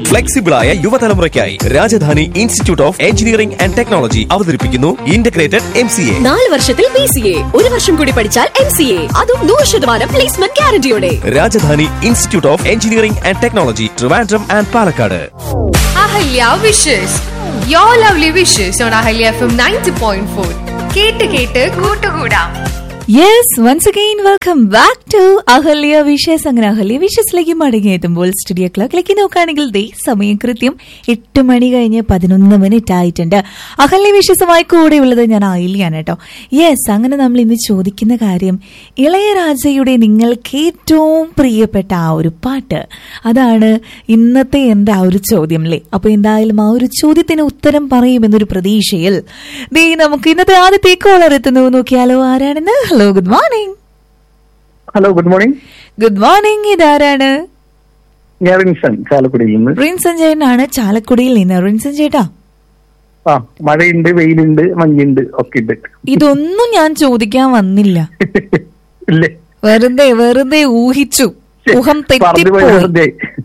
Flexible ആയ യുവതലമുറയ്ക്കായി Rajadhani institute of engineering and technology അവതരിപ്പിക്കുന്നു ഇന്റഗ്രേറ്റഡ് എം സി എ നാല് വർഷത്തിൽ പി സി എ ഒരു വർഷം കൂടി പഠിച്ചാൽ എം സി എ അതും നൂറ് ശതമാനം പ്ലേസ്മെന്റ് ഗ്യാരണ്ടിയോടെ Rajadhani institute of engineering and technology Trivandrum and Palakkad Ahalya wishes your lovely wishes on Ahalya F M ninety point four കേട്ട് കേട്ട് കൂട്ടുകൂടാം yes once again welcome back to Ahalya wishes അങ്ങനെ അഹല്യ വിഷസിലേക്ക് മടങ്ങിയെത്തുമ്പോൾ സ്റ്റുഡിയോ ക്ലോക്കിലേക്ക് നോക്കുകയാണെങ്കിൽ ദേ സമയം കൃത്യം എട്ട് മണി കഴിഞ്ഞ് പതിനൊന്ന് മിനിറ്റ് ആയിട്ടുണ്ട് അഹല്യ വിഷസുമായി കൂടെയുള്ളത് ഞാൻ ആയില്യാണ് കേട്ടോ യെസ് അങ്ങനെ നമ്മൾ ഇന്ന് ചോദിക്കുന്ന കാര്യം ഇളയരാജയുടെ നിങ്ങൾക്ക് ഏറ്റവും പ്രിയപ്പെട്ട ആ ഒരു പാട്ട് അതാണ് ഇന്നത്തെ എൻ്റെ ആ ഒരു ചോദ്യം അല്ലേ അപ്പൊ എന്തായാലും ആ ഒരു ചോദ്യത്തിന് ഉത്തരം പറയുമെന്നൊരു പ്രതീക്ഷയിൽ ദേ നമുക്ക് ഇന്നത്തെ ആദ്യത്തെ കോളർ എത്തുന്നു നോക്കിയാലോ ആരാണെന്ന് hello good morning hello good morning good morning ഇതാരാണ് ഞാൻ റിൻസൺ ചാലക്കുടിയിൽ നിന്ന് റിൻസൻ ചേട്ടനാണ് ചാലക്കുടിയിൽ നിന്ന് റിൻസൻ ചേട്ടാ ആ മഴയുണ്ട് വെയിലുണ്ട് മഞ്ഞുണ്ട് ഒക്കെ ഉണ്ട് ഇതൊന്നും ഞാൻ ചോദിക്കാൻ വന്നില്ല ഇല്ലേ വെറുതെ വെറുതെ ഊഹിച്ചു ഊഹം പറഞ്ഞു പോയി തെറ്റിപ്പോയി വെറുതെ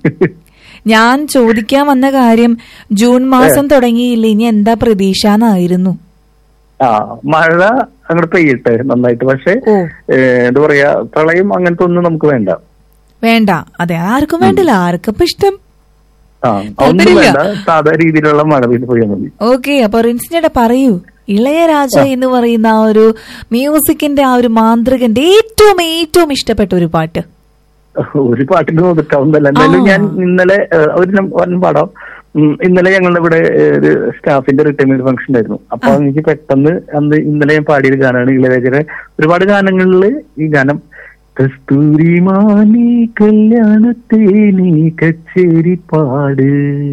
ഞാൻ ചോദിക്കാൻ വന്ന കാര്യം ജൂൺ മാസം തുടങ്ങിയില്ല ഇനി എന്താ പ്രതീക്ഷ എന്നായിരുന്നു ആ മഴ അങ്ങോട്ട് പെയ്യട്ടെ നന്നായിട്ട് പക്ഷെ ഓ. എന്താ പറയാ പ്രളയം അങ്ങനത്തെ ഒന്നും നമുക്ക് വേണ്ട വേണ്ട അതെ ആർക്കും വേണ്ടില്ല ആർക്കും ഇപ്പൊ ഇഷ്ടം ആ ഒന്നും താല്പര്യമില്ല. വേണ്ട സാധാ രീതിയിലുള്ള മഴ പെയ്ത് പോയാൽ മതി ഓക്കെ അപ്പൊ റിൻസിനേട്ടാ പറയൂ ഇളയരാജ എന്ന് പറയുന്ന ആ ഒരു മ്യൂസിക്കിന്റെ ആ ഒരു മാന്ത്രികന്റെ ഏറ്റവും ഏറ്റവും ഇഷ്ടപ്പെട്ട ഒരു പാട്ട് ഒരു പാട്ടിന് ഒതുക്കാവുന്നതല്ല എന്തായാലും ആ. ഞാൻ ഇന്നലെ ഏഹ്, ഒരു നം- ഒരു പാടാം ഉം, ഇന്നലെ ഞങ്ങളുടെ ഇവിടെ ഏഹ്, ഒരു സ്റ്റാഫിന്റെ റിട്ടയർമെന്റ് ഫംഗ്ഷൻ ഉണ്ടായിരുന്നു അപ്പൊ എനിക്ക് പെട്ടെന്ന് അന്ന് ഇന്നലെ ഞാൻ പാടിയൊരു ഗാനമാണ് ഇളയരാജയുടെ ഒരുപാട് ഗാനങ്ങളിൽ ഈ ഗാനം കസ്തൂരി മാനി കല്യാണത്തെ നീ കച്ചേരി പാട്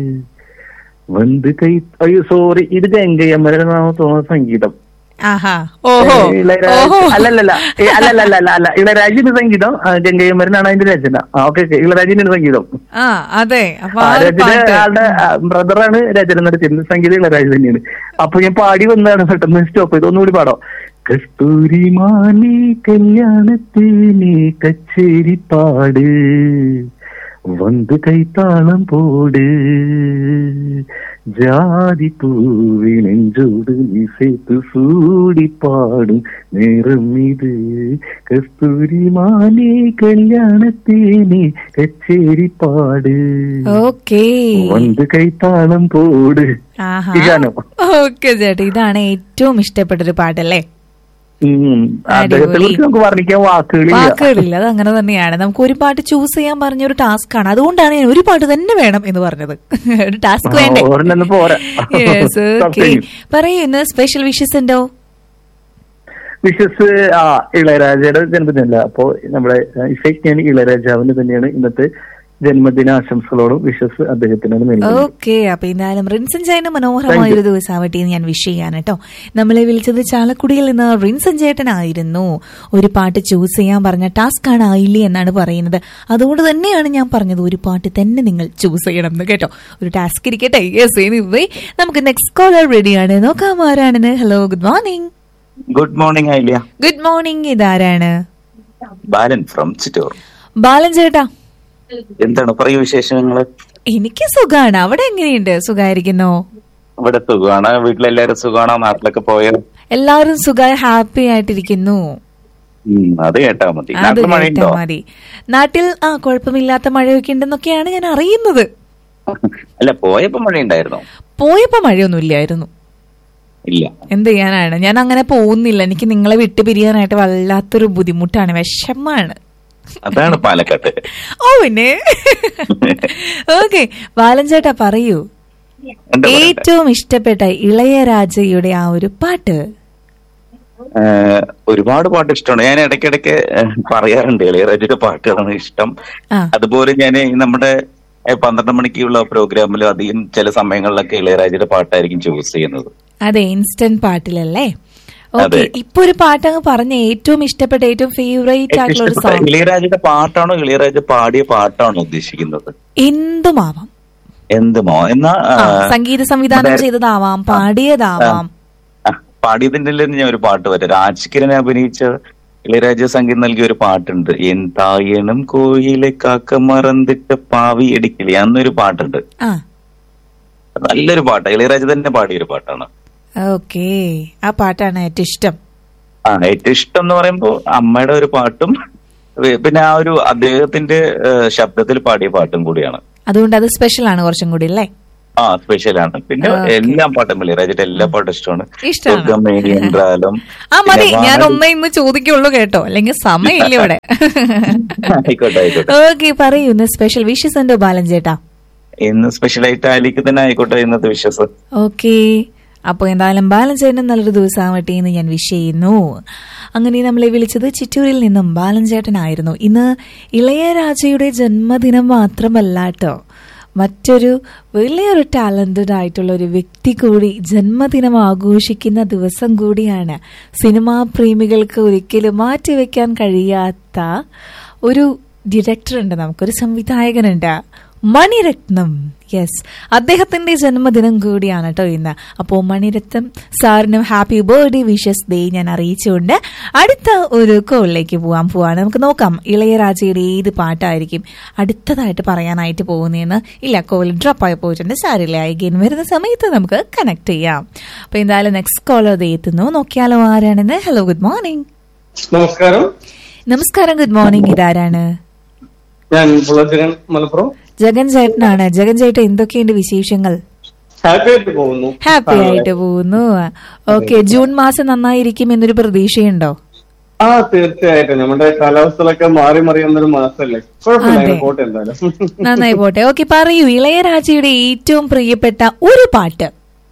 വന്ത് കൈ അയ്യോ സോറി ഇത് ഗംഗയമ്മയുടെ തോന്നുന്ന സംഗീതം ആഹാ ഓഹോ ഏ, ഇളയരാജ ഓഹോ അല്ലല്ലല്ല ഏ, അല്ലല്ലല്ല അല്ല അല്ല ഇളയരാജിന്റെ സംഗീതം ആ, ഗംഗയമ്മരനാണ് അതിന്റെ രചന ആ ഓക്കെ ഓക്കെ ഇളയരാജിന്റെ സംഗീതം ആ അതെ അപ്പൊ ആ, ആ ഒരു രചന പാട്ട് ആളുടെ ബ്രദറാണ് രചന നടത്തിയിരുന്നത് സംഗീതം ഇളയരാജ് തന്നെയാണ് അപ്പൊ ഞാൻ പാടി വന്നതാണ് പെട്ടെന്ന് സ്റ്റോപ്പ് ചെയ്ത് ഒന്നുകൂടി പാടോ കസ്തൂരി മാലി കല്യാണത്തിന് കച്ചേരി പാട് വന്ന് കൈത്താളം പോട് ജാതി പൂവിനെഞ്ചോട് നിസേത്ത് സൂടി പാടും നേരം ഇത് കസ്തൂരി മാലി കല്യാണത്തിന് കച്ചേരി പാട് ഓക്കേ വന്ന് കൈത്താളം പോട് ആഹാ ഈ ഗാനം ഓക്കെ ചേട്ടാ ഇതാണ് ഏറ്റവും ഇഷ്ടപ്പെട്ട ഒരു പാട്ടല്ലേ ഉം. അദ്ദേഹത്തെ അടിപൊളി. കുറിച്ച് നമുക്ക് വർണ്ണിക്കാൻ വാക്കുകളില്ല വാക്കുകളില്ല അത് അങ്ങനെ തന്നെയാണ് നമുക്ക് ഒരു പാട്ട് ചൂസ് ചെയ്യാൻ പറഞ്ഞ ഒരു ടാസ്ക് ആണ് അതുകൊണ്ടാണ് ഞാൻ ഒരു പാട്ട് തന്നെ വേണം എന്ന് പറഞ്ഞത് ഒരു ടാസ്ക് വേണ്ടേ ആ, ഒരെണ്ണം പോരാ യെസ് ഓക്കെ സംശയം. പറയൂ ഇന്ന് സ്പെഷ്യൽ വിഷസ് ഉണ്ടോ വിഷസ് ആ ഇളയരാജയുടെ ജന്മദിനമല്ല അപ്പോ നമ്മുടെ ഇഫക്റ്റ് ഇളയരാജാവിന് തന്നെയാണ് ഇന്നത്തെ ജന്മദിനാശംസകളോടും വിഷസ് അദ്ദേഹത്തിനാണ് നൽകുന്നത് ഓക്കെ അപ്പൊ എന്തായാലും റിൻസൻ ചേട്ടന് മനോഹരമായ ഒരു ദിവസമാവട്ടെ എന്ന് ഞാൻ വിഷ് ചെയ്യാൻ കേട്ടോ നമ്മളെ വിളിച്ചത് ചാലക്കുടിയിൽ നിന്ന് റിൻസൻ ചേട്ടനായിരുന്നു ഒരു പാട്ട് ചൂസ് ചെയ്യാൻ പറഞ്ഞ ടാസ്ക് ആണ് ആയില്ലേ എന്നാണ് പറയുന്നത് അതുകൊണ്ട് തന്നെയാണ് ഞാൻ പറഞ്ഞത് ഒരു പാട്ട് തന്നെ നിങ്ങൾ ചൂസ് ചെയ്യണം എന്ന് കേട്ടോ ഒരു ടാസ്ക് ഇരിക്കട്ടെ യെസ് എനിവേ നമുക്ക് നെക്സ്റ്റ് കോളർ റെഡിയാണ് നോക്കാം ആരാണെന്ന് hello good morning good morning ഐലിയ ഗുഡ് മോർണിംഗ് ഇതാരാണ് ബാലൻ ഫ്രം ചിറ്റൂർ ബാലൻ ചേട്ടാ എന്താണ് പറയൂ വിശേഷങ്ങള് എനിക്ക് സുഖാണ് അവിടെ എങ്ങനെയുണ്ട് സുഖായിരിക്കുന്നോ ഇവിടെ സുഖമാണ് വീട്ടിലെല്ലാരും സുഖമാണോ നാട്ടിലൊക്കെ പോയോ എല്ലാവരും സുഖമായി ഹാപ്പി ആയിട്ടിരിക്കുന്നു ഉം, അത് കേട്ടാ മതി അത് നാട്ടിൽ കേട്ടാ മഴയുണ്ടോ മതി നാട്ടിൽ ആ കുഴപ്പമില്ലാത്ത മഴയൊക്കെ ഉണ്ടെന്നൊക്കെയാണ് ഞാൻ അറിയുന്നത് അല്ല പോയപ്പോ മഴയുണ്ടായിരുന്നോ പോയപ്പോ മഴയൊന്നും ഇല്ലായിരുന്നു ഇല്ല എന്ത് ചെയ്യാനാണ് ഞാൻ അങ്ങനെ പോകുന്നില്ല എനിക്ക് നിങ്ങളെ വിട്ടു പിരിയാനായിട്ട് വല്ലാത്തൊരു ബുദ്ധിമുട്ടാണ് വിഷമാണ് അതാണ് പാലക്കാട്ട് ഓ പിന്നെ ഓക്കെ ബാലൻ ചേട്ടാ പറയൂ എന്താ പറയണ്ടേ? ഏറ്റവും ഇഷ്ടപ്പെട്ട ഇളയരാജയുടെ ആ ഒരു പാട്ട് ഏഹ്, ഒരുപാട് പാട്ട് ഇഷ്ടമാണ് ഞാൻ ഇടയ്ക്കിടയ്ക്ക് ഏഹ്, പറയാറുണ്ട് ഇളയരാജയുടെ പാട്ടുകളാണ് ഇഷ്ടം ആ. അതുപോലെ ഞാൻ നമ്മുടെ ഏഹ്, പന്ത്രണ്ട് മണിക്കുള്ള പ്രോഗ്രാമിൽ അധികം ചില സമയങ്ങളിലൊക്കെ ഇളയരാജയുടെ പാട്ടായിരിക്കും ചൂസ് ചെയ്യുന്നത് അതെ ഇൻസ്റ്റന്റ് പാട്ടിലല്ലേ ഓക്കെ അതെ. ഇപ്പൊ ഒരു പാട്ട് അങ്ങ് പറഞ്ഞ ഏറ്റവും ഇഷ്ടപ്പെട്ട ഏറ്റവും ഫേവറേറ്റ് ആയിട്ടുള്ള ഒരു ഇഷ്ടപ്പെട്ട സോങ് ഇളയരാജയുടെ പാട്ടാണോ ഇളയരാജ പാടിയ പാട്ടാണോ ഉദ്ദേശിക്കുന്നത് എന്തുമാവാം എന്തുമോ എന്നാ ആ, ആ, സംഗീത സംവിധാനം നമ്മുടെ- ചെയ്തതാവാം പാടിയതാവാം ആ, പാടിയതിന്റെ തന്നെ ഞാൻ ഒരു പാട്ട് വരാം രാജ്കിരനെ അഭിനയിച്ച ഇളയരാജ സംഗീതം നൽകിയ ഒരു പാട്ടുണ്ട് എന്തായണം കോയിലെ കാക്ക മറന്നിട്ട് പാവി എടുക്കില്ല എന്നൊരു പാട്ടുണ്ട് ആ നല്ലൊരു പാട്ട് ഇളയരാജ തന്നെ പാടിയ ഒരു പാട്ടാണ് ഓക്കേ ആ പാട്ടാണ് ഏറ്റവും ഇഷ്ടം ആ ഏറ്റവും ഇഷ്ടം എന്ന് പറയുമ്പോ അമ്മയുടെ ഒരു പാട്ടും വേ- പിന്നെ ആ ഒരു അദ്ദേഹത്തിന്റെ ഏഹ്, ശബ്ദത്തിൽ പാടിയ പാട്ടും കൂടിയാണ് അതുകൊണ്ട് അത് സ്പെഷ്യൽ ആണ് കുറച്ചും കൂടി അല്ലേ ആ സ്പെഷ്യലാണ് പിന്നെ Okay. എല്ലാ പാട്ടും ഇളയരാജയുടെ എല്ലാ പാട്ടും ഇഷ്ടമാണ് ഇഷ്ടാണ്. സ്വർഗ്ഗമേനി என்றாലും ആ മതി പിന്നെ ഞാൻ വാനതി- ഒന്നേ ഇന്ന് ചോദിക്കുള്ളൂ കേട്ടോ അല്ലെങ്കിൽ സമയമില്ല ഇവിടെ ആയിക്കോട്ടെ ആയിക്കോട്ടെ ഓക്കെ പറയൂ ഇന്ന് സ്പെഷ്യൽ വിഷസ് ഉണ്ടോ ബാലൻ ചേട്ടാ ഇന്ന് സ്പെഷ്യൽ ആയിട്ട് അലിക്ക് തന്നെ ആയിക്കോട്ടെ ഇന്നത്തെ വിശ്വാസം ഓക്കെ അപ്പോൾ എന്തായാലും ബാലൻ ചേട്ടൻ നല്ലൊരു ദിവസമാവട്ടെ എന്ന് ഞാൻ വിഷ് ചെയ്യുന്നു അങ്ങനെ നമ്മളെ വിളിച്ചത് ചിറ്റൂരിൽ നിന്നും ബാലൻ ചേട്ടനായിരുന്നു ഇന്ന് ഇളയരാജയുടെ ജന്മദിനം മാത്രമല്ല കേട്ടോ മറ്റൊരു വലിയൊരു ടാലന്റഡ് ആയിട്ടുള്ള ഒരു വ്യക്തി കൂടി ജന്മദിനം ആഘോഷിക്കുന്ന ദിവസം കൂടിയാണ് സിനിമാ പ്രേമികൾക്ക് ഒരിക്കലും മാറ്റിവെക്കാൻ കഴിയാത്ത ഒരു ഡിറക്ടർ ഉണ്ട് നമുക്കൊരു സംവിധായകനുണ്ട് മണിരത്നം യെസ് അദ്ദേഹത്തിന്റെ ജന്മദിനം കൂടിയാണ് കേട്ടോ ഇന്ന് അപ്പോൾ മണിരത്നം സാറിനും ഹാപ്പി ബർത്ത്ഡേ വിഷസ് ഡേ ഞാൻ അറിയിച്ചുകൊണ്ട് അടുത്ത ഒരു കോളിലേക്ക് പോകാൻ പോവാണ് നമുക്ക് നോക്കാം ഇളയരാജയുടെ ഏത് പാട്ടായിരിക്കും അടുത്തതായിട്ട് പറയാനായിട്ട് പോകുന്നതെന്ന് ഇല്ല കോൾ ഡ്രോപ്പ് ആയി പോയിട്ടുണ്ട് സാരില്ല അഗൈൻ വരുന്ന സമയത്ത് നമുക്ക് കണക്ട് ചെയ്യാം അപ്പൊ എന്തായാലും നെക്സ്റ്റ് കോളർ ദേ എത്തുന്നു നോക്കിയാലോ ആരാണെന്ന് ഹലോ ഗുഡ് മോർണിംഗ് നമസ്കാരം നമസ്കാരം ഗുഡ് മോർണിംഗ് ഇതാരാണ് ഞാൻ പുളച്ചരൻ മലപ്പുറം ജഗൻ ചേട്ടനാണ് ജഗൻ ചേട്ടൻ എന്തൊക്കെയുണ്ട് വിശേഷങ്ങൾ ഹാപ്പി ആയിട്ട് പോകുന്നു ഹാപ്പി ആയിട്ട് പോകുന്നു ഓക്കെ ജൂൺ മാസം നന്നായിരിക്കും എന്നൊരു പ്രതീക്ഷയുണ്ടോ ആ തീർച്ചയായിട്ടും നമ്മുടെ കാലാവസ്ഥകളൊക്കെ മാറി മറിയുന്ന ഒരു മാസമല്ലേ കുഴപ്പമില്ല അതെ. അങ്ങനെ പോട്ടെ എന്തായാലും നന്നായി പോട്ടെ ഓക്കെ പറയൂ ഇളയരാജയുടെ ഏറ്റവും പ്രിയപ്പെട്ട ഒരു പാട്ട്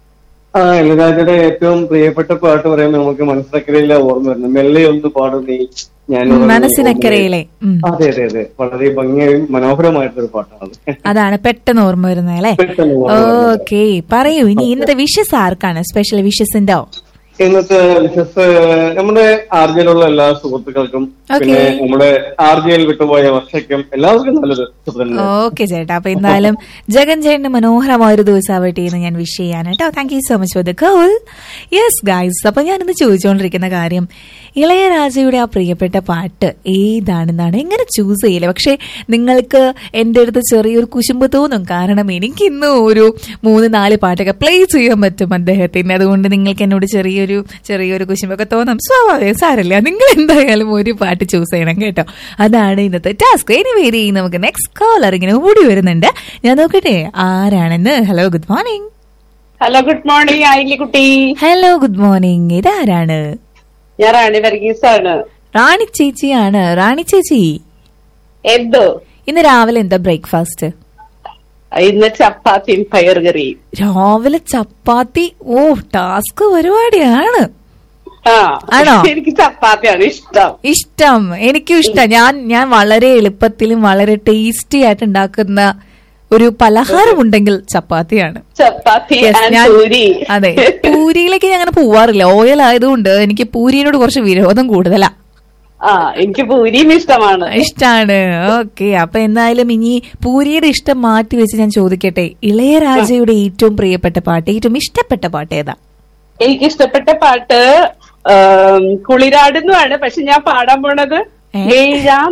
ആ ഇളരാജയുടെ ഏറ്റവും പ്രിയപ്പെട്ട പാട്ട് പറയുമ്പോൾ നമുക്ക് മനസ്സിനക്കരയിലെ ഓർമ്മ വരുന്നത് മെല്ലെ ഒന്ന് പാടും നീ ഞാൻ ഉം, മനസ്സിനക്കരയിലെ ഉം. അതെ അതെ അതെ വളരെ ഭംഗിയായും മനോഹരമായിട്ടൊരു പാട്ടാണ് അതാണ് പെട്ടെന്ന് ഓർമ്മ വരുന്നത് അല്ലേ പെട്ടെന്ന് ഓർമ്മ വരുന്നത്. ഓക്കെ പറയൂ ഇനി ഇന്നത്തെ വിഷസ് ആർക്കാണ് സ്പെഷ്യൽ വിഷസിന്റെ ഇന്നത്തെ വിശ്വസ് നമ്മുടെ ആർജയിലുള്ള എല്ലാ സുഹൃത്തുക്കൾക്കും Okay. പിന്നെ നമ്മുടെ ആർജയിൽ വിട്ടുപോയ വർഷയ്ക്കും എല്ലാവർക്കും നല്ലൊരു സുഹൃത്തുക്കൾ ഓക്കെ ചേട്ടാ അപ്പൊ എന്തായാലും ജഗൻ ചേട്ടന് മനോഹരമായ ഒരു ദിവസമാവട്ടെ എന്ന് ഞാൻ വിഷ് ചെയ്യാൻ കേട്ടോ thank you so much for the call yes guys അപ്പൊ ഞാനിന്ന് ചോദിച്ചുകൊണ്ടിരിക്കുന്ന കാര്യം ഇളയരാജയുടെ ആ പ്രിയപ്പെട്ട പാട്ട് ഏതാണെന്നാണ് എങ്ങനെ ചൂസ് ചെയ്യില്ല പക്ഷെ നിങ്ങൾക്ക് എൻ്റെ അടുത്ത് ചെറിയൊരു കുശുമ്പ് തോന്നും കാരണം എനിക്ക് ഇന്ന് ഒരു മൂന്ന് നാല് പാട്ടൊക്കെ പ്ലേ ചെയ്യാൻ പറ്റും അദ്ദേഹത്തിന് അതുകൊണ്ട് നിങ്ങൾക്ക് എന്നോട് ചെറിയൊരു ചെറിയൊരു കുശുമ്പൊക്കെ തോന്നും സ്വാഭാവികം സാരല്ല നിങ്ങൾ എന്തായാലും ഒരു പാട്ട് ചൂസ് ചെയ്യണം കേട്ടോ അതാണ് ഇന്നത്തെ ടാസ്ക് ഇനി വേരി നമുക്ക് നെക്സ്റ്റ് കോളർ ഇങ്ങനെ ഓടി വരുന്നുണ്ട് ഞാൻ നോക്കട്ടെ ആരാണെന്ന് hello good morning hello good morning ആയില്ലേ കുട്ടി ഹലോ ഗുഡ് മോർണിംഗ് ഇതാരാണ് ഞാൻ റാണി വർഗീസ് ആണ് റാണി ചേച്ചിയാണ് റാണി ചേച്ചി എന്തോ ഇന്ന് രാവിലെ എന്താ ബ്രേക്ക്ഫാസ്റ്റ് ഇന്ന് ചപ്പാത്തിയും പയർ കറിയും രാവിലെ ചപ്പാത്തി ഓ ടാസ്ക് പരിപാടിയാണ് ആ ആണോ? എനിക്ക് ചപ്പാത്തിയാണ് ഇഷ്ടം ഇഷ്ടം എനിക്കും ഇഷ്ടം ഞാൻ ഞാൻ വളരെ എളുപ്പത്തിലും വളരെ ടേസ്റ്റി ആയിട്ട് ഉണ്ടാക്കുന്ന ഒരു പലഹാരം ഉണ്ടെങ്കിൽ ചപ്പാത്തിയാണ് ചപ്പാത്തി Yes, ആൻഡ് ഞാൻ- പൂരി അതെ പൂരിയിലേക്ക് ഞാൻ അങ്ങനെ പോവാറില്ല ഓയിൽ ആയതുകൊണ്ട് എനിക്ക് പൂരിയോട് കുറച്ച് വിരോധം കൂടുതലാ ആ എനിക്ക് പൂരിയും ഇഷ്ടമാണ് ഇഷ്ടാണ് ഓക്കെ അപ്പൊ എന്തായാലും ഇനി പൂരിയുടെ ഇഷ്ടം മാറ്റി വെച്ച് ഞാൻ ചോദിക്കട്ടെ ഇളയരാജയുടെ ഏറ്റവും പ്രിയപ്പെട്ട പാട്ട് ഏറ്റവും ഇഷ്ടപ്പെട്ട പാട്ട് ഏതാ എനിക്ക് ഇഷ്ടപ്പെട്ട പാട്ട് ആം, കുളിരാടുന്നുമാണ് പക്ഷെ ഞാൻ പാടാൻ പോണത് ഏ? ഏഴാം